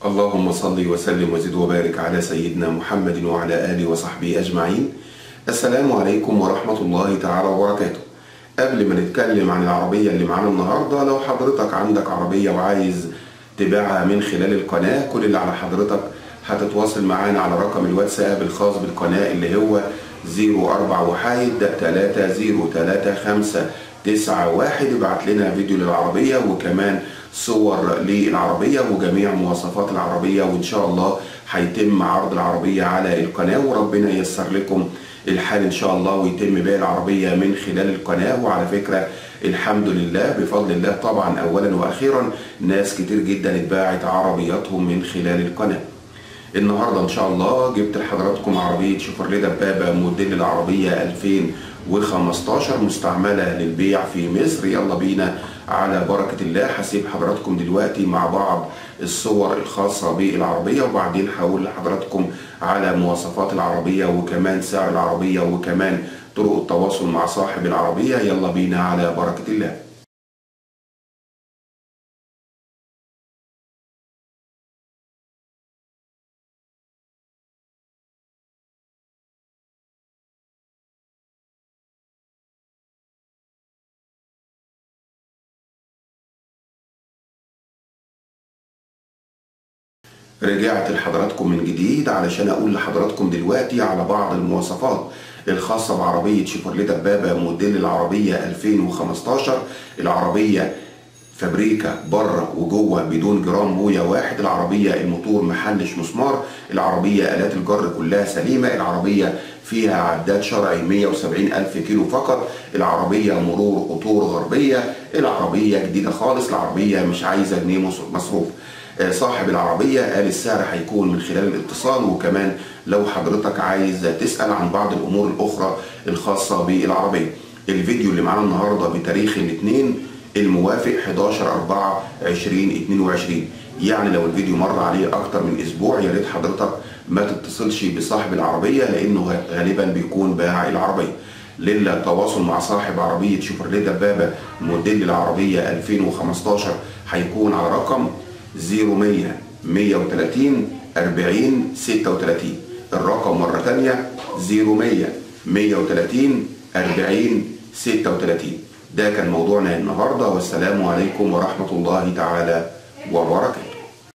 اللهم صل وسلم وزد وبارك على سيدنا محمد وعلى آله وصحبه أجمعين السلام عليكم ورحمة الله تعالى وبركاته قبل ما نتكلم عن العربية اللي معانا النهاردة لو حضرتك عندك عربية وعايز تبيعها من خلال القناة كل اللي على حضرتك هتتواصل معانا على رقم الواتساب الخاص بالقناة اللي هو 04 وحايد 3035 تسعة واحد ابعت لنا فيديو للعربية وكمان صور للعربية وجميع مواصفات العربية وإن شاء الله هيتم عرض العربية على القناة وربنا ييسر لكم الحال إن شاء الله ويتم بيع العربية من خلال القناة وعلى فكرة الحمد لله بفضل الله طبعا أولا وأخيرا ناس كتير جدا اتباعت عربياتهم من خلال القناة النهارده ان شاء الله جبت لحضراتكم عربيه شيفرليه دبابه موديل العربيه 2015 مستعمله للبيع في مصر يلا بينا على بركه الله هسيب حضراتكم دلوقتي مع بعض الصور الخاصه بالعربيه وبعدين هقول لحضراتكم على مواصفات العربيه وكمان سعر العربيه وكمان طرق التواصل مع صاحب العربيه يلا بينا على بركه الله رجعت لحضراتكم من جديد علشان اقول لحضراتكم دلوقتي على بعض المواصفات الخاصة بعربية شيفرليه دبابة موديل العربية 2015 العربية فابريكا بره وجوه بدون جرام بويا واحد العربية الموتور محلش مسمار العربية آلات الجر كلها سليمة العربية فيها عداد شرعي 170 ألف كيلو فقط العربية مرور قطور غربية العربية جديدة خالص العربية مش عايزة جنيه مصروف صاحب العربية قال السعر هيكون من خلال الاتصال وكمان لو حضرتك عايز تسأل عن بعض الأمور الأخرى الخاصة بالعربية الفيديو اللي معانا النهاردة بتاريخ الاثنين الموافق 11 4 2022 يعني لو الفيديو مر عليه اكتر من اسبوع يا ريت حضرتك ما تتصلش بصاحب العربيه لانه غالبا بيكون باع العربيه للتواصل مع صاحب عربيه شيفرليه دبابه موديل العربيه 2015 هيكون على رقم 0100 130 40 36 الرقم مرة تانية 0100 130 40 36 ده كان موضوعنا النهاردة والسلام عليكم ورحمة الله تعالى وبركاته